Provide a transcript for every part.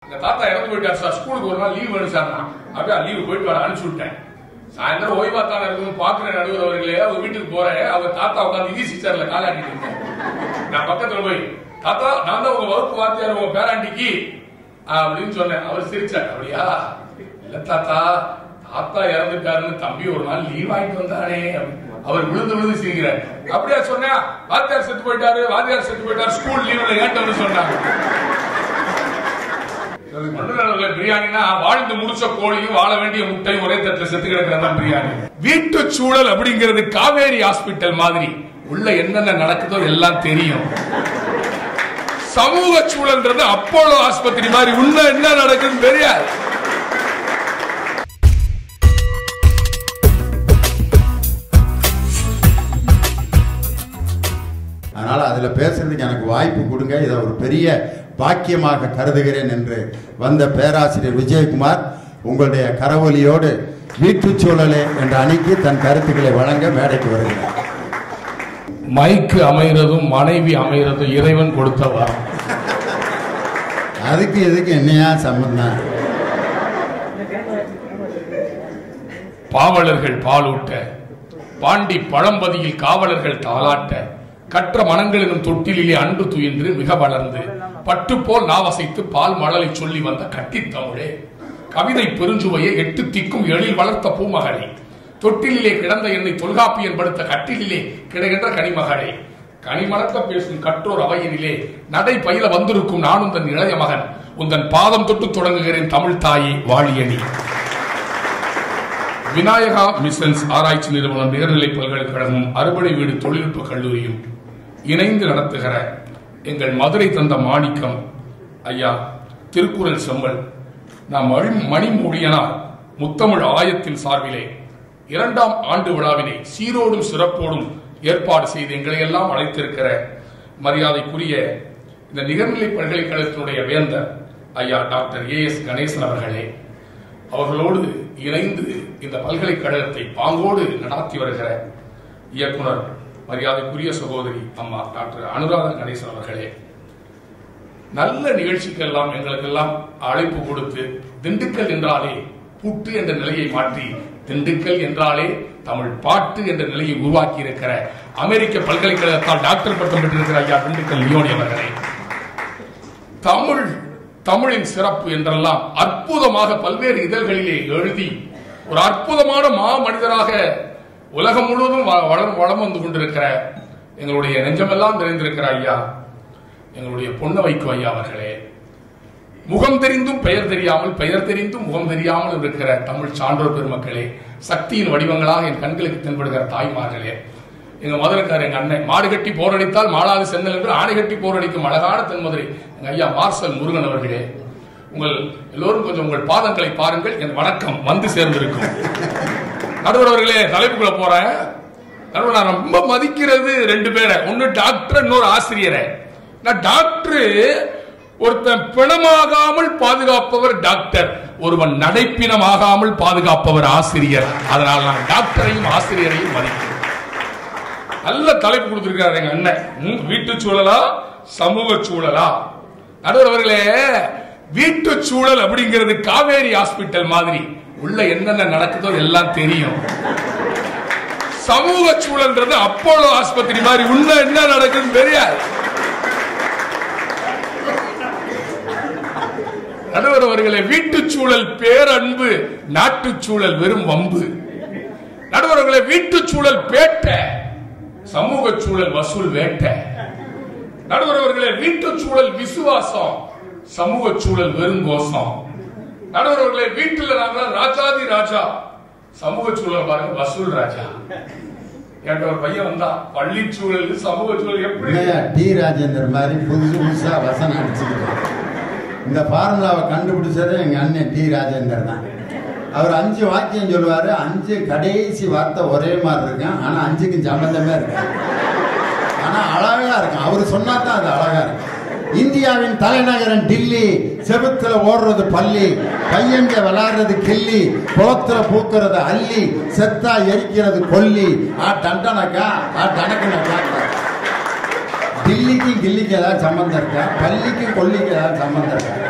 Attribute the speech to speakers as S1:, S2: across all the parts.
S1: எங்க தாத்தா இறந்து போயிட்டார் சார் ஸ்கூலுக்கு ஒரு நாள் லீவ் வேணும் சார் நான் அப்படியே லீவ் போயிட்டு வர அனுப்பிச்சு விட்டேன் சாயந்தரம் ஓய்வா தானே இருக்கும் பாக்குற நடுவர் அவர்களே அவங்க வீட்டுக்கு போறேன் அவங்க தாத்தா உட்காந்து ஈசி சேர்ல காலாட்டிட்டு இருக்கேன் நான் பக்கத்துல போய் தாத்தா நான் தான் உங்க வகுப்பு வாத்தியார் உங்க பேராண்டிக்கு அப்படின்னு சொன்னேன் அவர் சிரிச்சார் அப்படியா இல்ல தாத்தா தாத்தா இறந்துட்டாருன்னு தம்பி ஒரு நாள் லீவ் ஆயிட்டு வந்தானே அவர் விழுந்து விழுந்து சிரிக்கிறார் அப்படியா சொன்னா வாத்தியார் செத்து போயிட்டாரு வாத்தியார் செத்து போயிட்டாரு ஸ்கூல் லீவ்ல ஏட்டம்னு சொன்னாங்க மண்டல பிரியாணினா வாழ்ந்து முடிச்ச கோழியும் வாழ வேண்டிய முட்டையும் ஒரே தட்டுல செத்து கிடக்கிறதா பிரியாணி வீட்டு சூழல் அப்படிங்கிறது காவேரி ஹாஸ்பிட்டல் மாதிரி உள்ள என்னென்ன நடக்குதோ எல்லாம் தெரியும் சமூக சூழல்ன்றது அப்போலோ ஆஸ்பத்திரி மாதிரி உள்ள என்ன நடக்குதுன்னு தெரியாது
S2: அதனால் அதில் பேசுறதுக்கு எனக்கு வாய்ப்பு கொடுங்க இதை ஒரு பெரிய பாக்கியமாக கருதுகிறேன் என்று வந்த பேராசிரியர் விஜயகுமார் உங்களுடைய கரவொலியோடு வீட்டுச் சூழலே என்ற அணிக்கு தன் கருத்துக்களை வழங்க மேடைக்கு வருகிறார்
S1: மைக்கு அமைகிறதும் மனைவி அமைகிறதும் இறைவன் கொடுத்த வரம்
S2: அதுக்கு இதுக்கு என்னையா சம்பந்தம்
S1: பாவலர்கள் பாலூட்ட பாண்டி பழம்பதியில் காவலர்கள் தாளாட்ட கற்ற மனங்களிலும் தொட்டிலே அன்பு துயின்று மிக வளர்ந்து பட்டு போல் நாவசைத்து பால் மழலை சொல்லி வந்த கட்டித் தமிழே கவிதை பெருஞ்சுவையை எட்டு திக்கும் எழில் வளர்த்த பூமகளே தொட்டிலே கிடந்த என்னை தொல்காப்பியன் படுத்த கட்டிலே கிடக்கின்ற கனிமகளே கனிமணக்க பேசும் கற்றோர் அவையினிலே நடை பயில வந்திருக்கும் நானும் தன் இளைய மகன் உந்தன் பாதம் தொட்டு தொடங்குகிறேன் தமிழ் தாயே வாழியணி விநாயகா மிஷன்ஸ் ஆராய்ச்சி நிறுவனம் நிகர்நிலை பல்கலைக்கழகமும் அறுபடை வீடு தொழில்நுட்ப கல்லூரியும் இணைந்து நடத்துகிற எங்கள் மதுரை தந்த மாணிக்கம் ஐயா திருக்குறள் செம்மல் நாம் மணி மணிமூடியனார் முத்தமிழ் ஆயத்தின் சார்பிலே இரண்டாம் ஆண்டு விழாவினை சீரோடும் சிறப்போடும் ஏற்பாடு செய்து எங்களை எல்லாம் அழைத்திருக்கிற மரியாதைக்குரிய இந்த நிகர்நிலை பல்கலைக்கழகத்தினுடைய வேந்தர் ஐயா டாக்டர் ஏ எஸ் கணேசன் அவர்களே அவர்களோடு இணைந்து இந்த பல்கலைக்கழகத்தை பாங்கோடு நடாத்தி வருகிற இயக்குனர் மரியாதைக்குரிய சகோதரி அம்மா டாக்டர் அனுராதா கணேசன் அவர்களே நல்ல நிகழ்ச்சிக்கெல்லாம் எங்களுக்கெல்லாம் அழைப்பு கொடுத்து திண்டுக்கல் என்றாலே புட்டு என்ற நிலையை மாற்றி திண்டுக்கல் என்றாலே தமிழ் பாட்டு என்ற நிலையை உருவாக்கி இருக்கிற அமெரிக்க பல்கலைக்கழகத்தால் டாக்டர் பட்டம் பெற்றிருக்கிற ஐயா திண்டுக்கல் லியோனி அவர்களே தமிழ் தமிழின் சிறப்பு என்றெல்லாம் அற்புதமாக பல்வேறு இதழ்களிலே எழுதி ஒரு அற்புதமான மா மனிதராக உலகம் முழுவதும் வ- வளம் வளம் வந்து கொண்டிருக்கிற எங்களுடைய நெஞ்சமெல்லாம் நிறைந்திருக்கிற ஐயா எங்களுடைய பொன்ன வைக்கும் ஐயா அவர்களே முகம் தெரிந்தும் பெயர் தெரியாமல் பெயர் தெரிந்தும் முகம் தெரியாமல் இருக்கிற தமிழ் சான்றோர் பெருமக்களே சக்தியின் வடிவங்களாக என் கண்களுக்கு தென்படுகிற தாய்மார்களே எங்க மதுரைக்காரர் எங்க அண்ணன் மாடு கட்டி போரடித்தால் மாளாது சென்னல் என்று ஆணை கட்டி போரடிக்கும் அழகான தென்மதுரை எங்க ஐயா மார்சல் முருகன் அவர்களே உங்கள் எல்லோரும் கொஞ்சம் உங்கள் பாதங்களை பாருங்கள் என் வணக்கம் வந்து சேர்ந்திருக்கும் நடுவர் அவர்களே தலைப்புக்குள்ள போறேன் நடுவர் நான் ரொம்ப மதிக்கிறது ரெண்டு பேரை ஒன்னு டாக்டர் இன்னொரு ஆசிரியரை நான் டாக்டர் ஒருத்தன் பிணமாகாமல் பாதுகாப்பவர் டாக்டர் ஒருவன் நடைப்பிணமாகாமல் பாதுகாப்பவர் ஆசிரியர் அதனால் நான் டாக்டரையும் ஆசிரியரையும் மதிக்கிறேன் நல்ல தலைப்பு கொடுத்திருக்காரு எங்க அண்ணன் ம், வீட்டு சூழலா சமூக சூழலா நடுவர் அவர்களே வீட்டு சூழல் அப்படிங்கிறது காவேரி ஹாஸ்பிட்டல் மாதிரி உள்ள என்னென்ன நடக்குதோ எல்லாம் தெரியும் சமூக சூழல்ன்றது அப்போலோ ஆஸ்பத்திரி மாதிரி உள்ள என்ன நடக்குதுன்னு தெரியாது நடுவர் அவர்களே வீட்டு சூழல் பேரன்பு நாட்டு சூழல் வெறும் வம்பு நடுவர் அவர்களே வீட்டு சூழல் பேட்ட சமூக சூழல் வசூல் வேட்ட நடுவர் அவர்களே வீட்டு சூழல் விசுவாசம் சமூக சூழல் வெறும் கோஷம் நடுவர் அவர்களே வீட்டுல நாங்க ராஜாதி ராஜா சமூக சூழல் பாருங்க வசூல் ராஜா என்கிட்ட ஒரு பையன் வந்தா பள்ளி சூழல் சமூக சூழல் எப்படி
S2: உண்மையா டி ராஜேந்தர் மாதிரி புதுசு புதுசா வசனம் அடிச்சுக்கிட்டு இந்த ஃபார்முலாவை கண்டுபிடிச்சது எங்க அண்ணன் டி ராஜேந்தர் தான் அவர் அஞ்சு வாக்கியம் சொல்லுவாரு அஞ்சு கடைசி வார்த்தை ஒரே மாதிரி இருக்கும் ஆனா அஞ்சுக்கும் சம்பந்தமே இருக்கு ஆனா அழகா இருக்கும் அவர் சொன்னா தான் அது அழகா இருக்கும் இந்தியாவின் தலைநகரம் டில்லி செவுத்துல ஓடுறது பள்ளி பையங்க விளையாடுறது கில்லி குளத்துல பூக்குறது அள்ளி செத்தா எரிக்கிறது கொல்லி ஆ டண்டனக்கா ஆ டனக்குனக்கா டில்லிக்கும் கில்லிக்கு ஏதாவது சம்பந்தம் இருக்கா பள்ளிக்கும் கொல்லிக்கு ஏதாவது சம்பந்தம் இருக்கா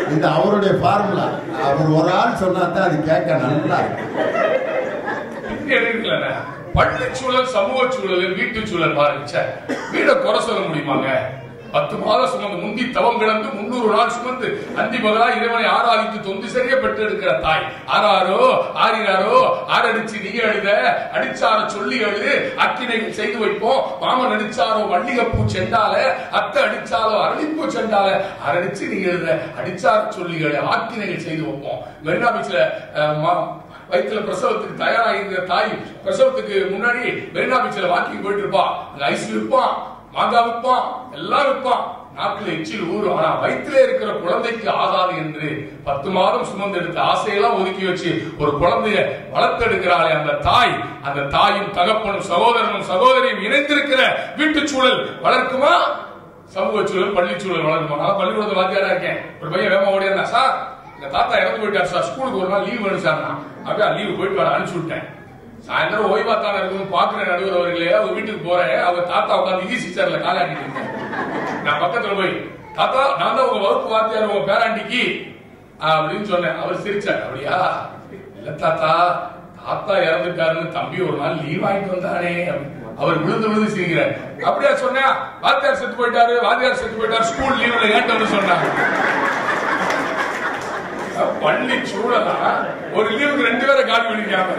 S2: இது அவருடைய ஃபார்முலா அவர் ஒரு ஆள் சொன்னா தான் அது கேட்க நல்லா இருக்கும்.
S1: இங்க இருக்குல்லண்ணே, பள்ளிச் சூழல் சமூக சூழல் வீட்டு சூழல் பாருங்க ச்சே, வீடை குறை சொல்ல முடியுமாங்க பத்து மாதம் சுமந்து முந்தி தவம் கிடந்து முன்னூறு நாள் சுமந்து அந்தி மகளா இறைவனை ஆராதித்து தொந்து சரிய பெற்றெடுக்கிற தாய் ஆறாரோ ஆறினாரோ ஆறடிச்சு நீ அழுத அடிச்சார சொல்லி அழுது அக்கினைகள் செய்து வைப்போம் மாமன் அடிச்சாரோ மல்லிகைப்பூ செண்டால அத்தை அடிச்சாலோ அரளிப்பூ செண்டால அரடிச்சு நீ எழுத அடிச்சார சொல்லி அழு ஆக்கினைகள் செய்து வைப்போம் மெரினா பீச்ல அஹ், மா- வயிற்றுல பிரசவத்துக்கு தயாராகிருந்த தாய் பிரசவத்துக்கு முன்னாடி மெரினா பீச்சில் வாக்கிங் போயிட்டு இருப்பா அங்க ஐஸ் விற்பான் மாங்காய் விற்பான் எல்லாம் விற்பான் நாக்குல எச்சில் ஊறும் ஆனா வயிற்றிலே இருக்கிற குழந்தைக்கு ஆகாது என்று பத்து மாதம் சுமந்து எடுத்த ஆசையெல்லாம் ஒதுக்கி வச்சு ஒரு குழந்தைய வளர்த்தெடுக்கிறாளே அந்த தாய் அந்த தாயும் தகப்பனும் சகோதரனும் சகோதரியும் இணைந்திருக்கிற வீட்டுச் சூழல் வளர்க்குமா சமூக சூழல் பள்ளி சூழல் வளர்க்குமா நான் பள்ளிக்கூடத்துல வாத்தியாரா இருக்கேன் ஒரு பையன் வேகமா ஓடியா சார் எங்க தாத்தா இறந்து போயிட்டார் சார் ஸ்கூலுக்கு ஒரு நாள் லீவ் வேணும் சார் நான் அப்படியே லீவு போயிட்டு வர அனுப்பிச்சு விட்டேன் சாயந்தரம் ஓய்வா தானே இருக்கணும் பாக்குற நடுவர் அவர்களே அவங்க வீட்டுக்கு போறேன் அவங்க தாத்தா உட்காந்து ஈசி சேர்ல காலாட்டிட்டு இருக்கேன் நான் பக்கத்துல போய் தாத்தா நான் தான் உங்க வகுப்பு வாத்தியார் உங்க பேராண்டிக்கு அப்படின்னு சொன்னேன் அவர் சிரிச்சார் அப்படியா இல்ல தாத்தா தாத்தா இறந்துட்டாருன்னு தம்பி ஒரு நாள் லீவ் ஆயிட்டு வந்தானே அப்படின்னு. அவர் விழுந்து விழுந்து சிரிக்கிறார் அப்படியா சொன்னா வாத்தியார் செத்து போயிட்டாரு வாத்தியார் செத்து போயிட்டாரு ஸ்கூல் லீவ்ல ஏன்ட்டு வந்து சொன்னாங்க பள்ளி சூழலா ஒரு லீவுக்கு ரெண்டு பேரை காலி பண்ணிக்காம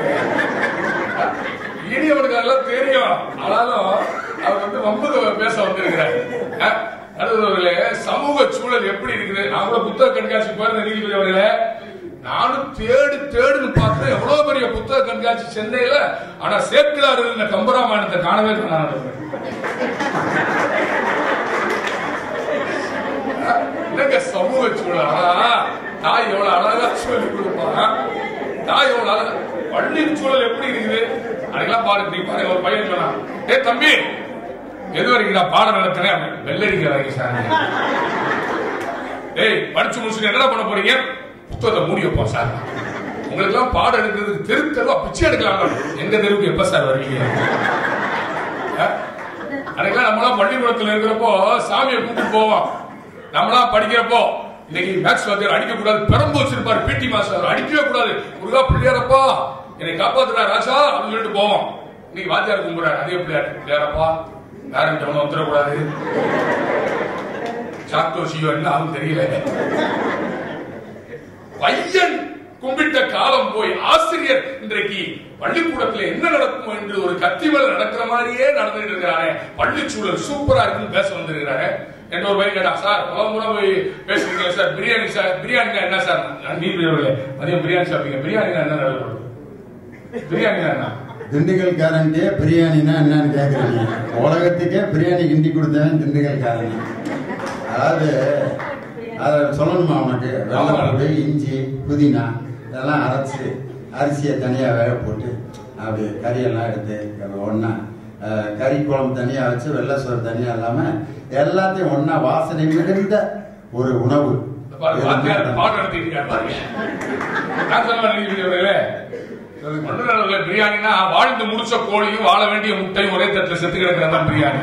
S1: இனி அவனுக்கு அதெல்லாம் தெரியும் ஆனாலும் அவர் வந்து வம்புக்கு பேச வந்திருக்கிறார் அஹ், நடுவர்களே சமூக சூழல் எப்படி இருக்குது நான் கூட புத்தக கண்காட்சி போயிருந்த நீதிபதி அவர்களே நானும் தேடு தேடுன்னு பார்த்தேன் எவ்வளவு பெரிய புத்தக கண்காட்சி சென்னையில ஆனா சேக்கிலார் இருந்த கம்பராமாயணத்தை காணவே காணாது என்னங்க சமூக சூழல் ஆனா, தாய் எவ்வளவு அழகா சொல்லி கொடுப்பான் தாய் எவ்வளவு அழகா பள்ளி சூழல் எப்படி இருக்குது அதுக்கெல்லாம் பாருங்க நீ பாருங்க ஒரு பையன் சொன்னான் ஏ தம்பி எது வரைக்கும் நான் பாடம் நடத்தினேன் அப்படின்னு. வெள்ளரிக்க வரைக்கும் சார் ஏய் படிச்சு முடிச்சுட்டு என்னடா பண்ண போறீங்க புத்தகத்தை மூடி வைப்போம் சார் உங்களுக்கு எல்லாம் பாடம் எடுக்கிறதுக்கு தெரு தெருவா பிச்சை எடுக்கலாம் எங்க தெருவுக்கு எப்ப சார் வருவீங்க அஹ்? அன்னைக்கெல்லாம் நம்மளாம் பள்ளிக்கூடத்துல இருக்கிறப்போ சாமியை கூப்பிட்டு போவோம் நம்மளாம் படிக்கிறப்போ இன்னைக்கு மேக்ஸ் வாத்தியார் அடிக்க கூடாது பெரம்பு வச்சிருப்பாரு பிடி மாஸ்டர் அடிக்கவே கூடாது முருகா பிள்ளையாரப்பா என்னை காப்பாத்துறா ராஜா அப்படின்னு சொல்லிட்டு போவோம் இன்னைக்கு வாத்தியார் கும்பிடுறாரு அதே பிள்ளையார் பிள்ளையாரப்பா யாரும் ஒன்றும் வந்துடக்கூடாது சாக்டோஷியோ என்ன ஆகும் தெரியல பையன் கும்பிட்ட காலம் போய் ஆசிரியர் இன்றைக்கு பள்ளிக்கூடத்துல என்ன நடக்கும் என்று ஒரு கத்திவல் நடக்கிற மாதிரியே நடந்துட்டு இருக்கிறாரு பள்ளிச்சூழல் சூப்பரா இருக்குன்னு பேச வந்திருக்கிறாரு என்ற ஒரு பையன் கேட்டா சார் பல முறை போய் பேசுறீங்க சார் பிரியாணி சார் பிரியாணினா என்ன சார் நான் நீதி மதியம் பிரியாணி சாப்பிட்டீங்க பிரியாணினா என்ன நடக்கும் பிரியாணினா என்ன
S2: திண்டுக்கல்காரன்ட்டே பிரியாணினா என்னன்னு கேக்குறீங்க உலகத்துக்கே பிரியாணி கிண்டி கொடுத்தவன் திண்டுக்கல்காரன் அதாவது அதை சொல்லணுமா உனக்கு வெள்ளப்பூடு இஞ்சி புதினா இதெல்லாம் அரைச்சு அரிசியை தனியாக வேக போட்டு அப்படி கறியெல்லாம் எடுத்து ஒன்றா கறி குழம்பு தனியாக வச்சு வெள்ளை சோறு தனியாக இல்லாமல் எல்லாத்தையும் ஒன்றா வாசனை மிகுந்த ஒரு உணவு
S1: பாருங்க, வாத்தியார் பாடம் நடத்திட்டு பாருங்க நான் சொல்ல நீதிபதிகளே மன்னர்களே பிரியாணினா வாழ்ந்து முடிச்ச கோழியும் வாழ வேண்டிய முட்டையும் ஒரே தட்டுல செத்து கிடக்கிறது தான் பிரியாணி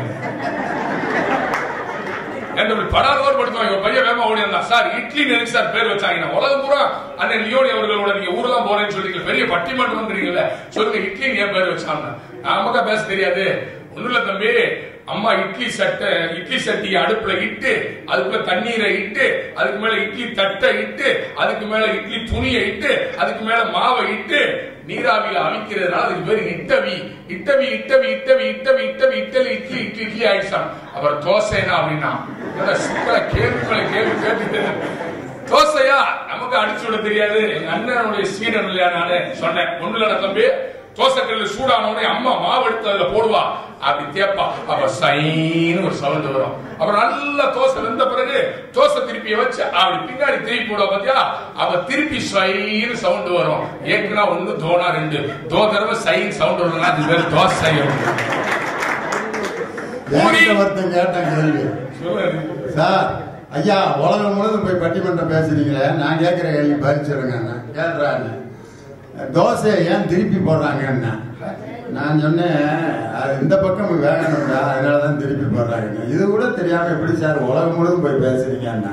S1: என்று படாதவர் படுத்துவாங்க ஒரு பையன் வேகமா ஓடி இருந்தா சார் இட்லி நினைச்சு சார் பேர் வச்சாங்க உலகம் பூரா அண்ணன் லியோனி அவர்களோட நீங்க ஊர்லாம் போறேன்னு சொல்றீங்க பெரிய பட்டிமன்றம்ன்றீங்கல்ல சொல்லுங்க இட்லி ஏன் பேர் வச்சாங்க நமக்கா பேச தெரியாது ஒண்ணும் இல்ல தம்பி அம்மா இட்லி சட்டை இட்லி சட்டியை அடுப்புல இட்டு அதுக்குள்ள தண்ணீரை இட்டு அதுக்கு மேல இட்லி தட்டை இட்டு அதுக்கு மேல இட்லி துணியை இட்டு அதுக்கு மேல மாவை இட்டு நீராவியில அவிக்கிறதுனால அதுக்கு பேரு இட்டவி இட்டவி இட்டவி இட்டவி இட்டவி இட்டவி இட்டலி இட்லி இட்லி இட்லி ஆயிடுச்சான் அப்புறம் தோசைனா அப்படின்னா என்னடா சிக்கல கேள்வி மேல கேள்வி கேட்டுட்டு தோசையா நமக்கு அடிச்சு விட தெரியாது எங்க அண்ணனுடைய சீடன் இல்லையா நானு சொன்னேன் ஒண்ணு இல்லடா தம்பி தோசைக்கல்ல சூடானவனே அம்மா மாவு எடுத்து அதுல போடுவா அப்படி தேப்பா அப்ப சைன்னு ஒரு சவுண்ட் வரும் அப்புறம் நல்ல தோசை வெந்த பிறகு தோசை திருப்பிய வச்சு அப்படி பின்னாடி திருப்பி போடுவா பாத்தியா அவ திருப்பி சைன்னு சவுண்ட் வரும் ஏக்குனா ஒண்ணு தோனா ரெண்டு தோ தடவை சைன் சவுண்ட் வரும்னா அது பேர் தோசை
S2: என்கிட்ட ஒருத்தன் கேட்டான் கேள்வி
S1: சொல்லு.
S2: சார் ஐயா உலகம் முழுவதும் போய் பட்டிமன்றம் பேசுறீங்களே நான் கேட்கிற கேள்வி பறிச்சிருங்க கேள்றாங்க தோசையை ஏன் திருப்பி போடுறாங்கன்னா நான் சொன்னேன் அது இந்த பக்கம் வேகணும்டா அதனால தான் திருப்பி போடுறாங்க இது கூட தெரியாம எப்படி சார் உலகம் முழுவதும் போய் பேசுறீங்கன்னா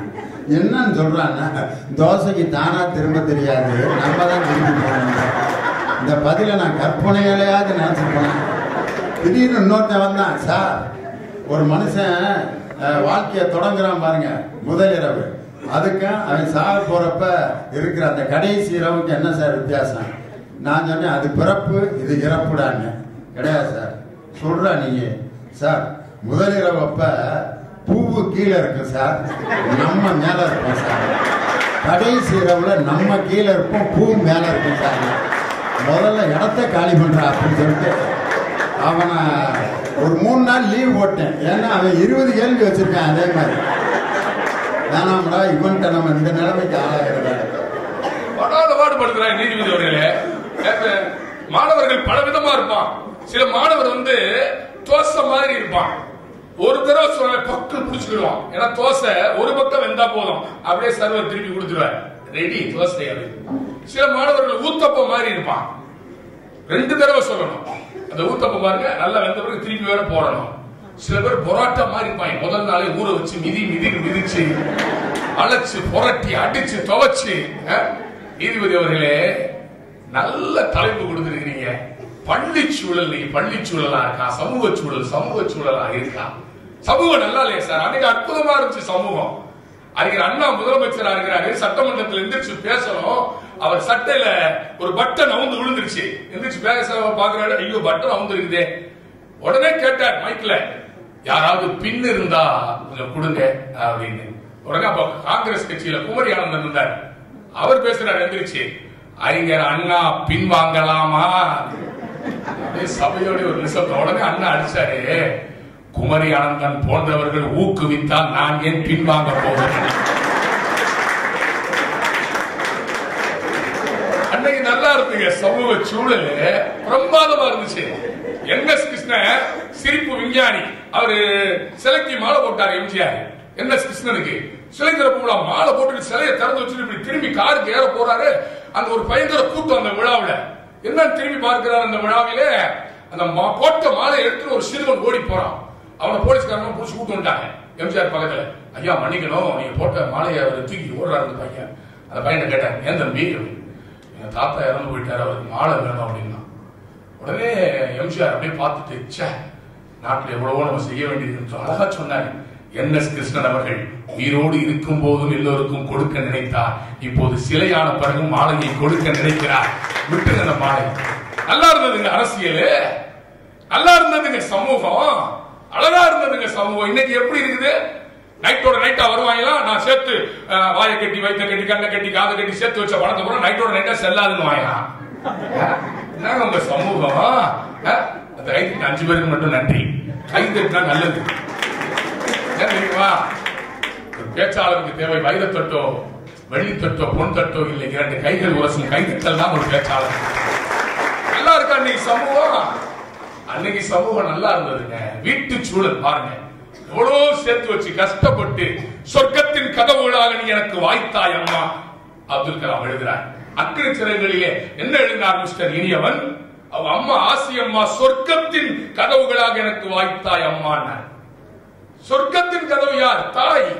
S2: என்னன்னு சொல்றான்னா தோசைக்கு தானா திரும்ப தெரியாது நம்ம தான் திரும்பி போகணும் இந்த பதிலை நான் கற்பனையிலையாவது நினைச்சிருப்பேன் திடீர்னு இன்னொருத்தன் வந்தான் சார் ஒரு மனுஷன் அஹ், வாழ்க்கையை தொடங்குறான் பாருங்க முதல் இரவு அதுக்கும் அவன் சாக போறப்ப இருக்கிற அந்த கடைசி இரவுக்கு என்ன சார் வித்தியாசம் நான் சொன்னேன் அது பிறப்பு இது இறப்புடாங்க கிடையாது சார் சொல்றா நீங்க சார் முதல் இரவு அப்ப பூவு கீழே இருக்கு சார் நம்ம மேல இருப்போம் சார் கடைசி இரவுல நம்ம கீழே இருப்போம் பூ மேல இருக்கும் சார் முதல்ல இடத்த காலி பண்றா அப்படின்னு சொல்லிட்டு அவனை ஒரு மூணு நாள் லீவ் போட்டேன் ஏன்னா அவன் இருபது கேள்வி வச்சிருக்கான் அதே மாதிரி வேணாம்டா இவன்கிட்ட நம்ம இந்த நிலைமைக்கு ஆளாகிறதா
S1: படாத பாடுபடுத்துறாங்க நீதிபதி அவர்களே ஏங்க, மாணவர்கள் பல விதமா இருப்பான் சில மாணவர் வந்து தோசை மாதிரி இருப்பான் ஒரு தடவை சொன்ன பக்கம் பிடிச்சிக்கிடுவான் ஏன்னா தோசை ஒரு பக்கம் வெந்தா போதும் அப்படியே சர்வர் திருப்பி கொடுத்துருவார் ரெடி தோசை அது சில மாணவர்கள் ஊத்தப்பம் மாதிரி இருப்பான் ரெண்டு தடவை சொல்லணும் அந்த ஊத்தப்பம் பாருங்க நல்லா வெந்த பிறகு திருப்பி வேற போடணும் சில பேர் பொராட்டா மாதிரி இருப்பாங்க முதல் நாளே ஊற வச்சு மிதி மிதி மிதிச்சு அழைச்சு புரட்டி அடிச்சு துவைச்சு அஹ், நீதிபதி அவர்களே நல்ல தலைப்பு கொடுத்திருக்கிறீங்க பள்ளி சூழல் நீங்க பள்ளி சூழலா இருக்கா சமூக சூழல் சமூக சூழலா இருக்கா சமூகம் நல்லா இல்லையா சார் அன்னைக்கு அற்புதமா இருந்துச்சு சமூகம் அறிஞர் அண்ணா முதலமைச்சரா இருக்கிறாரு சட்டமன்றத்தில் எந்திரிச்சு பேசணும் அவர் சட்டையில ஒரு பட்டன் அவுந்து விழுந்துருச்சு எந்திரிச்சு பேச பாக்குறாரு ஐயோ பட்டன் அவுந்து இருக்குதே உடனே கேட்டார் மைக்ல யாராவது பின் இருந்தா கொஞ்சம் கொடுங்க அப்படின்னு உடனே அப்ப காங்கிரஸ் கட்சியில குமரி ஆனந்தன் இருந்தார் அவர் பேசுறாரு எந்திரிச்சு அறிஞர் அண்ணா பின் வாங்கலாமா அப்படியே சபையோட ஒரு நிமிஷம் உடனே அண்ணா அடிச்சாரு குமரி ஆனந்தன் போன்றவர்கள் ஊக்குவித்தால் நான் ஏன் பின்வாங்க போகிறேன் அன்னைக்கு நல்லா இருந்துங்க சமூக சூழல் பிரமாதமா இருந்துச்சு என் எஸ் கிருஷ்ணன் சிரிப்பு விஞ்ஞானி அவரு சிலைக்கு மாலை போட்டார் எம்ஜிஆர் என் எஸ் கிருஷ்ணனுக்கு சிலை திறப்பு விழா மாலை போட்டு சிலையை திறந்து வச்சுட்டு இப்படி திரும்பி காருக்கு ஏற போறாரு அங்க ஒரு பயங்கர கூட்டம் அந்த விழாவுல என்னன்னு திரும்பி பார்க்கிறார் அந்த விழாவிலே அந்த மா- போட்ட மாலை எடுத்து ஒரு சிறுவன் ஓடி போறான் அவனை போலீஸ்காரங்க புடிச்சு கூட்டு வந்துட்டாங்க எம்ஜிஆர் பக்கத்துல ஐயா மன்னிக்கணும் நீங்க போட்ட மாலையை அவர் தூக்கி ஓடுறாரு அந்த பையன் அந்த பையனை கேட்டாங்க ஏன் தம்பி அப்படின்னு. எங்க தாத்தா இறந்து போயிட்டாரு அவருக்கு மாலை வேணும் அப்படின்னா உடனே எம்ஜிஆர் அப்படியே பார்த்துட்டு ச்சே நாட்டில் எவ்வளவோ நம்ம செய்ய வேண்டியது அழகா சொன்னாரு என் எஸ் கிருஷ்ணன் அவர்கள் உயிரோடு இருக்கும் போதும் எல்லோருக்கும் கொடுக்க நினைத்தார் இப்போது சிலையான பிறகு மாலையை கொடுக்க நினைக்கிறார் விட்டுங்க அந்த மாலை நல்லா இருந்ததுங்க அரசியல் நல்லா இருந்ததுங்க சமூகம் அழகா இருந்ததுங்க சமூகம் இன்னைக்கு எப்படி இருக்குது நைட்டோட நைட்டா வருவாங்களா நான் சேர்த்து அஹ், வாயை கட்டி வயிற்ற கட்டி கண்ணை கட்டி காதை கட்டி சேர்த்து வச்ச பணத்தை கூட நைட்டோட நைட்டா செல்லாதுன்னு வாங்கலாம் என்னங்க உங்க சமூகம் அஹ், அந்த கைக்கு அஞ்சு பேருக்கு மட்டும் நன்றி கை தட்டினா நல்லது ஏன் தெரியுமா ஒரு பேச்சாளருக்கு தேவை வைர தட்டோ வெள்ளி தட்டோ பொன் தட்டோ இல்லை இரண்டு கைகள் உரசும் கைதட்டல் தான் ஒரு பேச்சாளர் நல்லா இருக்கா அன்னைக்கு சமூகம் அன்னைக்கு சமூகம் நல்லா இருந்ததுங்க வீட்டு சூழல் பாருங்க எவ்வளவு சேர்த்து வச்சு கஷ்டப்பட்டு சொர்க்கத்தின் கதவுகளாக நீ எனக்கு வாய்த்தாய் அம்மா அப்துல் கலாம் எழுதுறார் அக்கறை சிறைகளிலே என்ன எழுதினார் மிஸ்டர் இனியவன் அவ அம்மா ஆசி அம்மா சொர்க்கத்தின் கதவுகளாக எனக்கு வாய்த்தாய் அம்மான்னார் சொர்க்கத்தின் கதவு யார் தாய்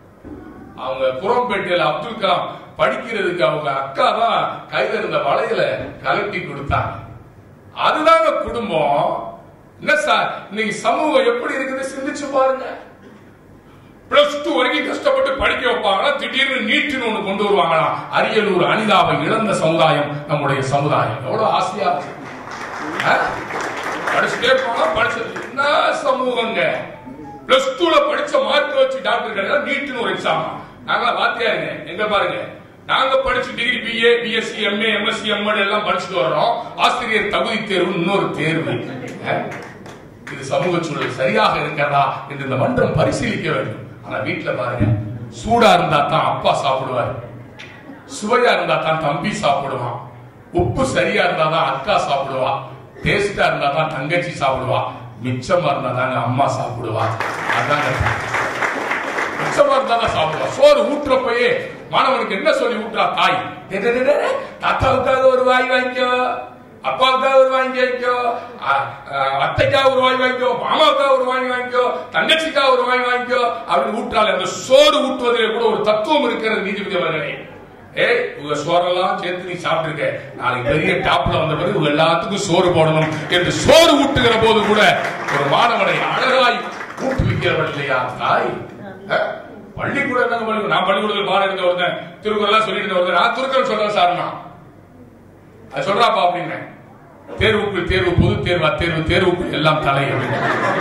S1: அவங்க புறம்பேட்டையில அப்துல் கலாம் படிக்கிறதுக்கு அவங்க அக்கா தான் கையில இருந்த வளையல கலட்டி கொடுத்தாங்க அதுதாங்க குடும்பம் என்ன சார் இன்னைக்கு சமூகம் எப்படி இருக்குது சிந்திச்சு பாருங்க பிளஸ் டூ வரைக்கும் கஷ்டப்பட்டு படிக்க வைப்பாங்களா திடீர்னு நீட்டுன்னு ஒண்ணு கொண்டு வருவாங்களா அரியலூர் அனிதாவை இழந்த சமுதாயம் நம்முடைய சமுதாயம் எவ்வளவு ஆசையா இருக்கு. ஆ? படிச்சுட்டே போனா படிச்சது என்ன சமூகங்க பிளஸ் டூல படிச்ச மார்க் வச்சு டாக்டர் கிடையாது நீட்டுன்னு ஒரு எக்ஸாம் நாங்களாம் வாத்தியாருங்க எங்க பாருங்க நாங்க படிச்சு degree BA BSc MA MSc MEd எல்லாம் படிச்சுட்டு வர்றோம் ஆசிரியர் தகுதி தேர்வு இன்னொரு தேர்வு ஆ? இது சமூக சூழல் சரியாக இருக்கிறதா என்று இந்த மன்றம் பரிசீலிக்க வேண்டும் ஆனா வீட்டுல பாருங்க சூடா இருந்தா தான் அப்பா சாப்பிடுவார் சுவையா இருந்தா தான் தம்பி சாப்பிடுவான் உப்பு சரியா இருந்தா தான் அக்கா சாப்பிடுவா டேஸ்டா இருந்தா தான் தங்கச்சி சாப்பிடுவா மிச்சமா இருந்தா தாங்க அம்மா சாப்பிடுவா அதாங்க மிச்சமா இருந்தா தான் சாப்பிடுவா சோறு ஊட்டுறப்பயே மாணவனுக்கு என்ன சொல்லி ஊட்டுறா தாய் டே, டே, டே, டே, தாத்தாவுக்காக ஒரு வாய் வாங்கிக்கோ அப்பாவுக்காக ஒரு வாங்கி வாங்கிக்கோ அ- அ- அத்தைக்காக ஒரு வாங்கி வாங்கிக்கோ மாமாவுக்காக ஒரு வாங்கி வாங்கிக்கோ தங்கச்சிக்காக ஒரு வாங்கி வாங்கிக்கோ அப்படின்னு ஊட்டாலே அந்த சோறு ஊட்டுவதிலே கூட ஒரு தத்துவம் இருக்கிறது நீதிபதி அவர்களே ஏய் உங்க சோறெல்லாம் சேர்த்து நீ சாப்பிட்டிருக்க நாளைக்கு பெரிய டாப்ல வந்த பிறகு உங்க எல்லாத்துக்கும் சோறு போடணும் என்று சோறு ஊட்டுகிற போது கூட ஒரு மாணவனை அழகாய் ஊக்குவிக்கிறவன் இல்லையா தாய் அஹ், பள்ளிக்கூடம் என்னங்க பள்ளிக்கூடம் நான் பள்ளிக்கூடத்தில் பாடம் எடுத்த ஒருத்தன் திருக்குறள் சொல்லிட்டு இருந்த ஒருத்தன் நான் திருக்குறள் சொல்றேன் சார் நான் அது சொல்றாப்பா அப்படின்னு தேர்வுக்குள் தேர்வு பொது தேர்வு அத்தேர்வு தேர்வுக்குள் எல்லாம் தலை அப்படின்னு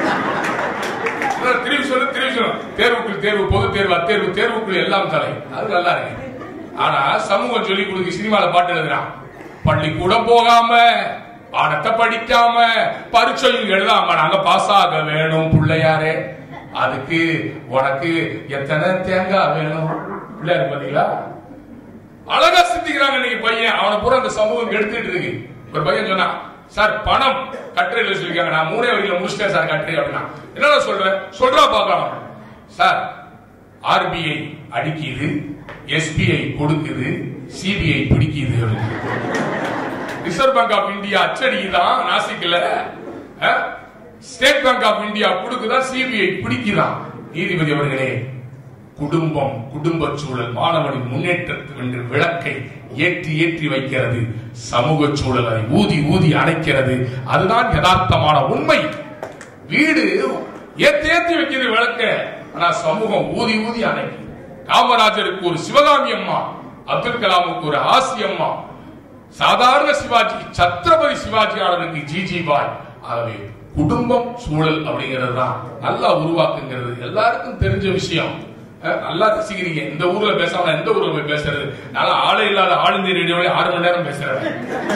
S1: அதான் திரும்பி சொல்லு திரும்பி சொல்லு தேர்வுக்குள் தேர்வு பொது தேர்வு அத்தேர்வு தேர்வுக்குள் எல்லாம் தலை அது நல்லா இருக்கு ஆனா சமூகம் சொல்லி கொடுக்க சினிமால பாட்டு எழுதுறான் பள்ளிக்கூடம் போகாம பாடத்தை படிக்காம பரீட்சையும் எழுதாம நாங்க பாஸ் ஆக வேணும் பிள்ளையாரே அதுக்கு உனக்கு எத்தனை தேங்காய் வேணும் பிள்ளையாரு பாத்தீங்களா அழகா சிந்திக்கிறாங்க இன்னைக்கு பையன் அவனை பூரா அந்த சமூகம் எடுத்துட்டு இருக்கு ஒரு பையன் சொன்னான் சார் பணம் கட்டுரையில சொல்லிருக்காங்க நான் மூணே வழியில முடிச்சிட்டேன் சார் கட்டுரை அப்படின்னா என்னடா சொல்றேன் சொல்றா பார்க்கலாம் சார் ஆர்பிஐ அடிக்குது எஸ்பிஐ கொடுக்குது சிபிஐ பிடிக்குது அப்படின்னு ரிசர்வ் பேங்க் ஆஃப் இந்தியா அச்சடிக்குதான் நாசிக்கல ஸ்டேட் பேங்க் ஆஃப் இந்தியா கொடுக்குதா சிபிஐ பிடிக்குதான் நீதிபதி அவர்களே குடும்பம் குடும்ப சூழல் மாணவனின் முன்னேற்றத்துக்கு என்று விளக்கை ஏற்றி ஏற்றி வைக்கிறது சமூக சூழல் அதை ஊதி ஊதி அணைக்கிறது அதுதான் யதார்த்தமான உண்மை வீடு ஏத்தி ஏத்தி வைக்கிறது விளக்க ஆனா சமூகம் ஊதி ஊதி அணைக்குது காமராஜருக்கு ஒரு சிவகாமி அம்மா அப்துல் கலாமுக்கு ஒரு ஆசி அம்மா சாதாரண சிவாஜி சத்ரபதி சிவாஜி ஆனதுக்கு ஜிஜி பாய் ஆகவே குடும்பம் சூழல் அப்படிங்கிறது தான் நல்லா உருவாக்குங்கிறது எல்லாருக்கும் தெரிஞ்ச விஷயம் அஹ், நல்லா ரசிக்கிறீங்க இந்த ஊர்ல பேசாம நான் எந்த ஊர்ல போய் பேசுறது நல்லா ஆளே இல்லாத ஆளுநர் ரேடியோல ஆறு மணி நேரம் பேசுறேன்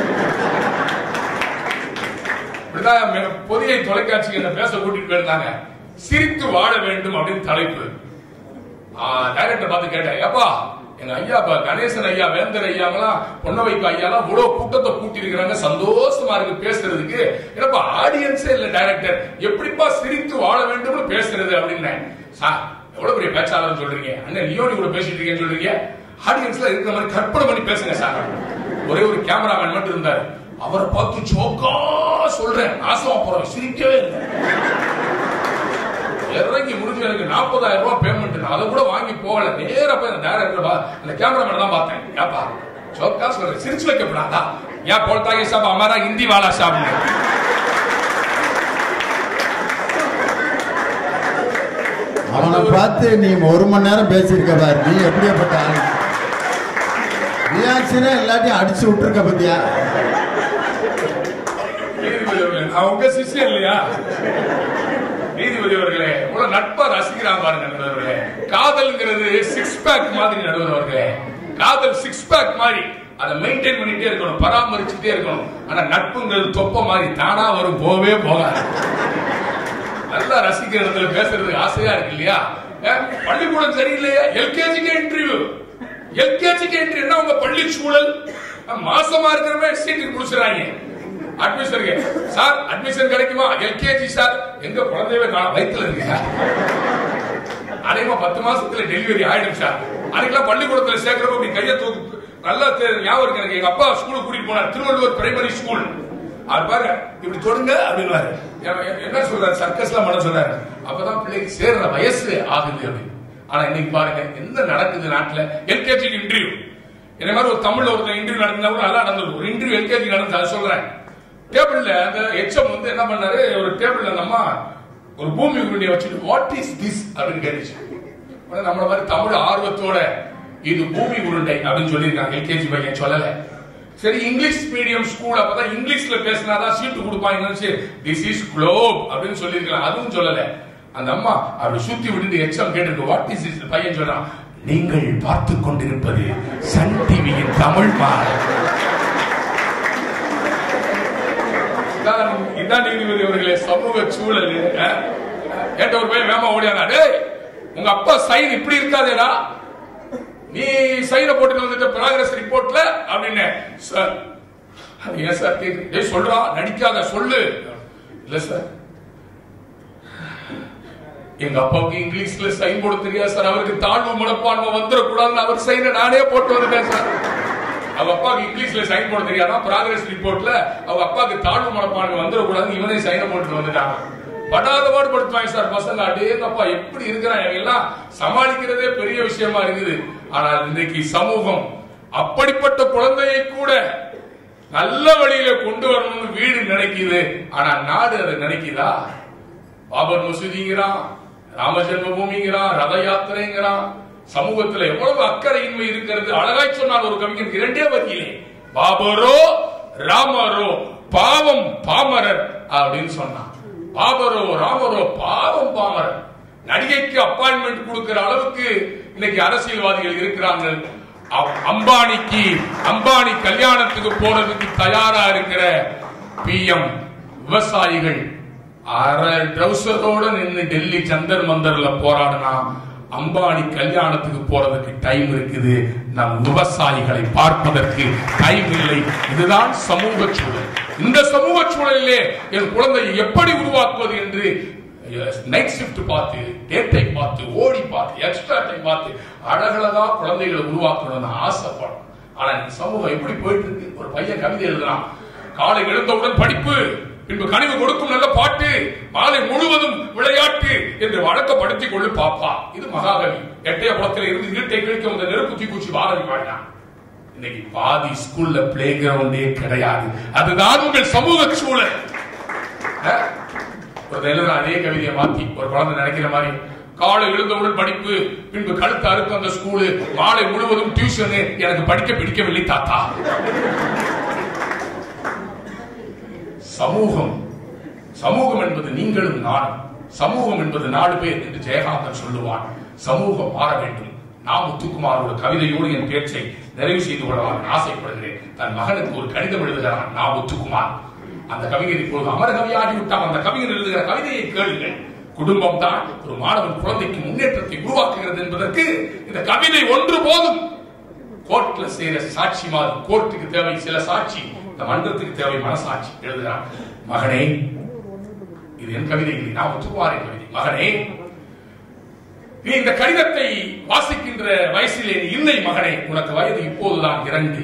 S1: இப்படிதான் மெ- பொதிகை தொலைக்காட்சிக்கு என்ன பேச கூட்டிட்டு போயிருந்தாங்க சிரித்து வாழ வேண்டும் அப்படின்னு தலைப்பு டைரக்டர் பார்த்து கேட்டேன் ஏப்பா எங்க ஐயா இப்ப கணேசன் ஐயா வேந்தர் ஐயாங்களாம் பொன்னவைக்கு ஐயாலாம் இவ்வளவு கூட்டத்தை கூட்டி இருக்கிறாங்க சந்தோஷமா இருக்கு பேசுறதுக்கு என்னப்பா ஆடியன்ஸே இல்ல டைரக்டர் எப்படிப்பா சிரித்து வாழ வேண்டும்னு பேசுறது அப்படின்னேன் சார் எவ்வளவு பெரிய பேச்சாளர் சொல்றீங்க அண்ணன் லியோனி கூட பேசிட்டு இருக்கேன்னு சொல்றீங்க ஆடியன்ஸ்ல இருக்கிற மாதிரி கற்பனை பண்ணி பேசுங்க சார் ஒரே ஒரு கேமராமேன் மட்டும் இருந்தாரு அவரை பார்த்து சோக்கா சொல்றேன் நாசமா போறேன் சிரிக்கவே இல்லை இறங்கி முடிஞ்சு எனக்கு நாற்பதாயிரம் ரூபாய் பேமெண்ட் அதை கூட வாங்கி போகல நேரா போய் அந்த டைரக்டர் அந்த கேமராமேன் தான் பார்த்தேன் ஏப்பா சோக்கா சொல்றேன் சிரிச்சு வைக்கப்படாதா ஏன் போல்தாகி சாப் அமாரா ஹிந்தி வாலா சாப்
S2: அவனை பார்த்து நீ ஒரு மணி நேரம் பேசியிருக்க பாரு நீ எப்படியாப்பட்ட ஆளு ரியாக்ஷனே எல்லாத்தையும் அடிச்சு விட்டுருக்க பத்தியா
S1: நீதிபதி அவர்களே நான் உங்க சிஷ்யம் இல்லையா நீதிபதி அவர்களே உங்களை நட்பா ரசிக்கிறான் பாருங்க நடுவர்களே காதல்ங்கிறது சிக்ஸ் பேக் மாதிரி நடுவர் அவர்களே காதல் சிக்ஸ் பேக் மாதிரி அதை மெயின்டைன் பண்ணிட்டே இருக்கணும் பராமரிச்சுட்டே இருக்கணும் ஆனா நட்புங்கிறது தொப்ப மாதிரி தானா வரும் போவே போகாது நல்லா ரசிக்கிற இடத்துல பேசுறதுக்கு ஆசையா இருக்கு இல்லையா அஹ், பள்ளிக்கூடம் சரியில்லையா எல்கேஜிக்கு இன்டர்வியூ எல்கேஜிக்கு இன்டர்வியூ என்ன உங்க பள்ளி சூழல் அஹ், மாசமா இருக்கிறவங்க சீட்டுக்கு முடிச்சுறாங்க அட்மிஷன் சார் அட்மிஷன் கிடைக்குமா எல்கேஜி சார் எங்க குழந்தையவே காண வயித்துல இருக்கு சார் அநேகமா பத்து மாசத்துல டெலிவரி ஆயிடும் சார் அன்னைக்கெல்லாம் பள்ளிக்கூடத்துல சேர்க்கிறப்ப இப்படி கையை தூக்கு நல்லா தெ- ஞாபகம் இருக்கு எனக்கு எங்க அப்பா ஸ்கூலுக்கு கூட்டிட்டு போனார் திருவள்ளுவர் பிரைமரி ஸ்கூல் அவர் பாருங்க இப்படி தொடுங்க அப்படின்னுவாரு எ- எ- என்ன சொல்றாரு சர்க்கஸ்லாம் பண்ண சொல்றாரு அப்பதான் பிள்ளைக்கு சேர்ற வயசு ஆகுது அப்படின்னு ஆனா இன்னைக்கு பாருங்க என்ன நடக்குது நாட்டுல எல்கேஜிக்கு இன்டர்வியூ என்ன மாதிரி ஒரு தமிழ்ல ஒருத்தர் இன்டர்வியூ நடந்தா கூட நல்லா நடந்தது ஒரு இன்டர்வியூ எல்கேஜி நடந்தது அதை சொல்றேன் டேபிள்ல அந்த எச்எம் வந்து என்ன பண்ணாரு ஒரு டேபிள்ல அந்த அம்மா ஒரு பூமி உருண்டையை வச்சுட்டு வாட் இஸ் திஸ் அப்படின்னு கேட்டுச்சு உடனே நம்மள மாதிரி தமிழ் ஆர்வத்தோட இது பூமி உருண்டை அப்படின்னு சொல்லியிருக்காங்க எல்கேஜி பையன் சொல்லல சரி இங்கிலீஷ் மீடியம் ஸ்கூல் அப்பதான் இங்கிலீஷ்ல பேசினாதான் சீட்டு கொடுப்பாங்க திஸ் இஸ் குளோப் அப்படின்னு சொல்லியிருக்கலாம் அதுவும் சொல்லல அந்த அம்மா அப்படி சுத்தி விட்டு எக்ஸாம் கேட்டிருக்கு வாட் இஸ் இஸ் பையன் சொல்றான் நீங்கள் பார்த்து கொண்டிருப்பது சன் டிவியின் தமிழ் மாலை இதான் இதான் நீதிபதி அவர்களே சமூக சூழல் அஹ், கேட்ட ஒரு பையன் வேமா ஓடியாங்க டேய் உங்க அப்பா சைன் இப்படி இருக்காதேடா நீ சைனை போட்டுட்டு வந்துட்ட ப்ராகிரஸ் ரிப்போர்ட்ல அப்படின்னு சார் அது ஏன் சார் கேக்குறீங்க டேய் சொல்றா நடிக்காத சொல்லு இல்ல சார் எங்க அப்பாவுக்கு இங்கிலீஷ்ல சைன் போட தெரியாது சார் அவருக்கு தாழ்வு மனப்பான்மை வந்துடக்கூடாதுன்னு அவர் சைனை நானே போட்டு வந்துட்டேன் சார் அவங்க அப்பாவுக்கு இங்கிலீஷ்ல சைன் போட தெரியாதான் ப்ராகிரஸ் ரிப்போர்ட்ல அவங்க அப்பாவுக்கு தாழ்வு மனப்பான்மை வந்துடக்கூடாது இவனே சைனை போட்டு வந்துட்டாங்க படாத பாடுபடுத்துவாங்க சார் பசங்க அடேங்கப்பா எப்படி இருக்கிறாங்க எல்லாம் சமாளிக்கிறதே பெரிய விஷயமா இருக்குது ஆனால் இன்றைக்கு சமூகம் அப்படிப்பட்ட குழந்தையை கூட நல்ல வழியில கொண்டு வரணும்னு வீடு நினைக்குது ஆனா நாடு அதை நினைக்குதா பாபர் மசூதிங்கிறான் ராம ஜென்மபூமிங்கிறான் ரத யாத்திரைங்கிறான் சமூகத்துல எவ்வளவு அக்கறையின்மை இருக்கிறது அழகாய் சொன்னால் ஒரு கவிஞன் இரண்டே வரியிலே பாபரோ ராமரோ பாவம் பாமரர் அப்படின்னு சொன்னான் பாபரோ ராமரோ பாவம் பாமரர் நடிகைக்கு அப்பாயின்மெண்ட் கொடுக்கிற அளவுக்கு இன்னைக்கு அரசியல்வாதிகள் இருக்கிறார்கள் அ- அம்பானிக்கு அம்பானி கல்யாணத்துக்கு போறதுக்கு தயாரா இருக்கிற பிஎம் விவசாயிகள் அரை ட்ரௌசரோட நின்னு டெல்லி ஜந்தர் மந்தர்ல போராடினா அம்பானி கல்யாணத்துக்கு போறதுக்கு டைம் இருக்குது நம் விவசாயிகளை பார்ப்பதற்கு டைம் இல்லை இதுதான் சமூக சூழல் இந்த சமூக சூழலிலே என் குழந்தையை எப்படி உருவாக்குவது என்று நைட் ஷிஃப்ட் பார்த்து டேட்டை பார்த்து ஓடி பார்த்து எக்ஸ்ட்ரா டைம் பார்த்து அழகழகா குழந்தைகளை உருவாக்கணும்னு ஆசைப்படும் ஆனா இந்த சமூகம் எப்படி போயிட்டு இருக்கு ஒரு பையன் கவிதை எழுதுறான் காலை எழுந்தவுடன் படிப்பு பின்பு கனிவு கொடுக்கும் நல்ல பாட்டு மாலை முழுவதும் விளையாட்டு என்று வழக்கப்படுத்திக் கொள்ளு பாப்பா இது மகாகவி எட்டய குளத்தில் இருந்து இருட்டை கிழிக்க வந்த நெருப்பு தீக்குச்சி பாரதி பாடினான் இன்னைக்கு பாதி ஸ்கூல்ல பிளே கிரவுண்டே கிடையாது அதுதான் உங்கள் சமூக சூழல் அஹ்? ஒரு எழுதுற அதே கவிதையை மாத்தி ஒரு குழந்தை நினைக்கிற மாதிரி காலை எழுந்தவுடன் படிப்பு பின்பு கழுத்து அறுக்கும் அந்த ஸ்கூலு மாலை முழுவதும் டியூஷனு எனக்கு படிக்க பிடிக்கவில்லை தாத்தா சமூகம் சமூகம் என்பது நீங்களும் நானும் சமூகம் என்பது நாலு பேர் என்று ஜெயகாந்தன் சொல்லுவான் சமூகம் மாற வேண்டும் நான் முத்துக்குமாரோட கவிதையோடு என் பேச்சை நிறைவு செய்து கொள்ளலாம் என ஆசைப்படுகிறேன் தன் மகனுக்கு ஒரு கடிதம் எழுதுகிறான் நான் முத்துக்குமார் அந்த கவிஞர் இப்பொழுது அமர கவியாகி விட்டான் அந்த கவிஞர் எழுதுகிற கவிதையை கேளுங்கள் குடும்பம் தான் ஒரு மாணவன் குழந்தைக்கு முன்னேற்றத்தை உருவாக்குகிறது என்பதற்கு இந்த கவிதை ஒன்று போதும் கோர்ட்ல செய்யற சாட்சி மாதிரி கோர்ட்டுக்கு தேவை சில சாட்சி இந்த மன்றத்துக்கு தேவை மனசாட்சி எழுதுகிறான் மகனே இது என் கவிதை இல்லை நான் முத்துக்குமாரின் கவிதை மகனே நீ இந்த கடிதத்தை வாசிக்கின்ற வயசிலே நீ இல்லை மகனே உனக்கு வயது இப்போதுதான் இரண்டு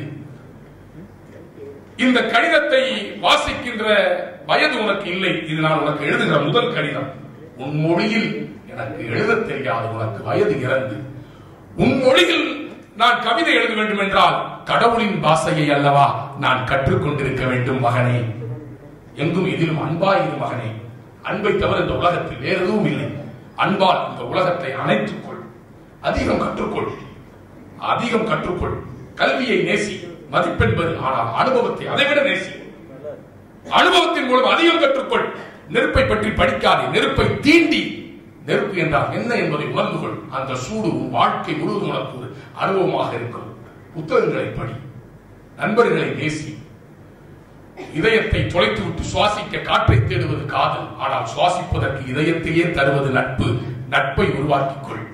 S1: இந்த கடிதத்தை வாசிக்கின்ற வயது உனக்கு இல்லை இது நான் உனக்கு எழுதுகிற முதல் கடிதம் உன் மொழியில் எனக்கு எழுதத் தெரியாது உனக்கு வயது இறந்து உன் மொழியில் நான் கவிதை எழுத வேண்டும் என்றால் கடவுளின் பாஷையை அல்லவா நான் கற்றுக்கொண்டிருக்க வேண்டும் மகனே எங்கும் எதிலும் அன்பாயிரு மகனே அன்பை தவிர இந்த உலகத்தில் வேற எதுவும் இல்லை அன்பால் இந்த உலகத்தை அணைத்துக் கொள் அதிகம் கற்றுக்கொள் அதிகம் கற்றுக்கொள் கல்வியை நேசி மதிப்பென்பது ஆனால் அனுபவத்தை அதைவிட நேசி அனுபவத்தின் மூலம் அதிகம் கற்றுக்கொள் நெருப்பை பற்றி படிக்காதே நெருப்பை தீண்டி நெருப்பு என்றால் என்ன என்பதை உணர்ந்து கொள் அந்த சூடு உன் வாழ்க்கை முழுவதும் உனக்கு ஒரு அனுபவமாக இருக்கும் புத்தகங்களை படி நண்பர்களை நேசி இதயத்தை தொலைத்து விட்டு சுவாசிக்க காற்றை தேடுவது காதல் ஆனால் சுவாசிப்பதற்கு இதயத்தையே தருவது நட்பு நட்பை உருவாக்கிக் கொள்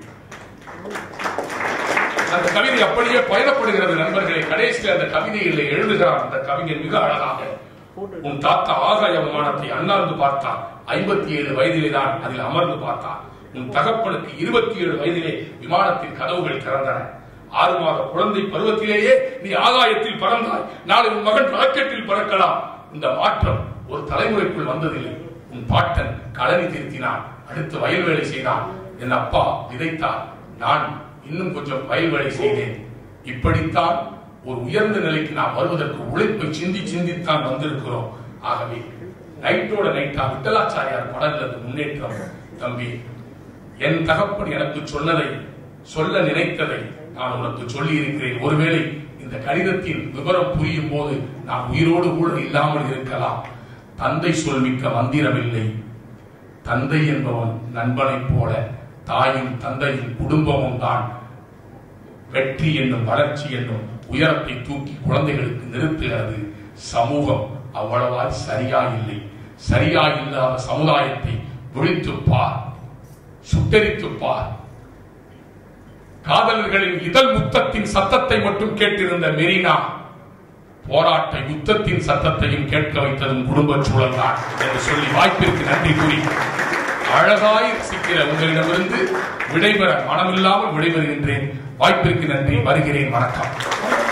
S1: அந்த கவிதை அப்படியே பயணப்படுகிறது நண்பர்களே கடைசியில் அந்த கவிதையில் எழுதுகிறார் அந்த கவிஞர் மிக அழகாக உன் தாத்தா ஆகாய விமானத்தை அண்ணாந்து பார்த்தார் ஐம்பத்தி ஏழு வயதிலே தான் அதில் அமர்ந்து பார்த்தார் உன் தகப்பனுக்கு இருபத்தி ஏழு வயதிலே விமானத்தின் கதவுகள் திறந்தன ஆறு மாத குழந்தை பருவத்திலேயே நீ ஆகாயத்தில் பறந்தாய் நாளை உன் மகன் ராக்கெட்டில் பறக்கலாம் இந்த மாற்றம் ஒரு தலைமுறைக்குள் வந்ததில்லை உன் பாட்டன் களனி திருத்தினான் அடுத்து வயல் வேலை செய்தான் என் அப்பா விதைத்தார் நான் இன்னும் கொஞ்சம் வயல் வேலை செய்தேன் இப்படித்தான் ஒரு உயர்ந்த நிலைக்கு நாம் வருவதற்கு உழைப்பை சிந்தி சிந்தித்தான் வந்திருக்கிறோம் ஆகவே நைட்டோட நைட்டா விட்டலாச்சாரியார் பாடல்ல இருந்து முன்னேற்றம் தம்பி என் தகப்பன் எனக்கு சொன்னதை சொல்ல நினைத்ததை நான் உனக்கு சொல்லி இருக்கிறேன் ஒருவேளை இந்த கடிதத்தின் விவரம் புரியும் போது நான் உயிரோடு கூட இல்லாமல் இருக்கலாம் தந்தை சொல்மிக்க மந்திரமில்லை தந்தை என்பவன் நண்பனைப் போல தாயும் தந்தையும் குடும்பமும் தான் வெற்றி என்னும் வளர்ச்சி என்னும் உயரத்தை தூக்கி குழந்தைகளுக்கு நிறுத்துகிறது சமூகம் அவ்வளவாய் சரியா இல்லை சரியா இல்லாத சமுதாயத்தை விழித்துப் பார் சுட்டெரித்துப் பார் காதலர்களின் இதழ் முத்தத்தின் சத்தத்தை மட்டும் கேட்டிருந்த மெரினா போராட்ட யுத்தத்தின் சத்தத்தையும் கேட்க வைத்ததும் குடும்ப சூழல் தான் என்று சொல்லி வாய்ப்பிற்கு நன்றி கூறி அழகாய் ரசிக்கிற உங்களிடமிருந்து விடைபெற மனமில்லாமல் விடைபெறுகின்றேன் வாய்ப்பிற்கு நன்றி வருகிறேன் வணக்கம்